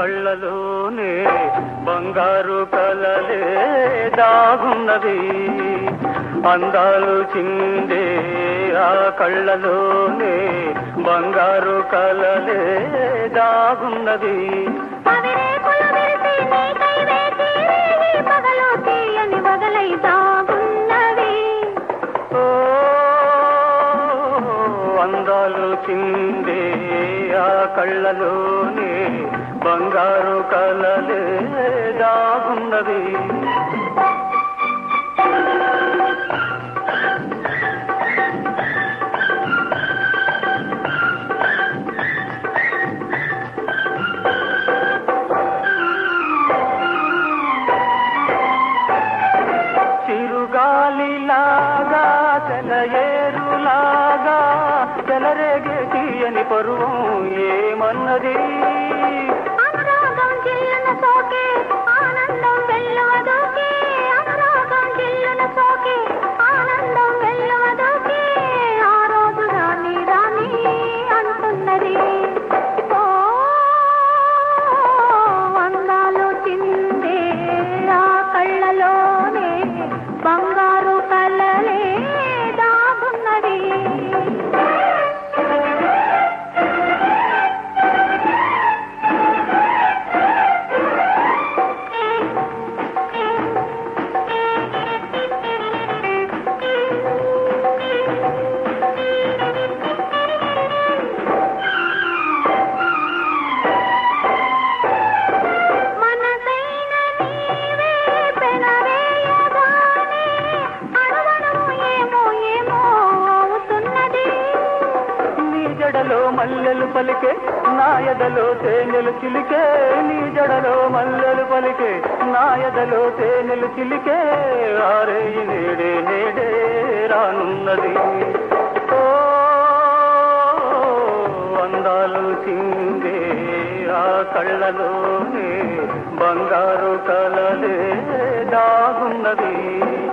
కళ్ళలోనే బంగారు కలలే దాగున్నది అందాలు చిందే ఆ కళ్ళలోనే బంగారు కలలే దాగున్నది పవిరేకులు విరిసి నీకై వేచి రేగి పగలు తీయని వగలై దాగున్నవి ఓ అందాలు చిందే ఆ కళ్ళలోనే బంగారు కలలే దాగున్నది చిరుగాలిలాగా తెలయేరులాగా తెలరేగే తీయని పరువం ఏమన్నది అనురాగం జిల్లున సోకే ఆనందం వెల్లువదోకే అనురాగం జిల్లున సోకే ఆనందం వెల్లువదోకే ఆ రోజు రాని రాని అంటున్నది ఓ అందాలు చిందే ఆ కళ్ళలోనే బంగారు కళ్ళలే దాగున్నది మనసైన నీవే పెనవేయగానే అణువణువు ఏమో ఏమో అవుతున్నది నీ జడలో మల్లెలు పలికే నా ఎదలో తేనెలు చిలికే నీ జడలో మల్లెలు పలికే నా ఎదలో తేనెలు చిలికే ఆరే నేడే నేడే రానున్నది ఓ అందాలు చిందే ఆ కళ్ళలోనే బంగారు కలలే దాగున్నది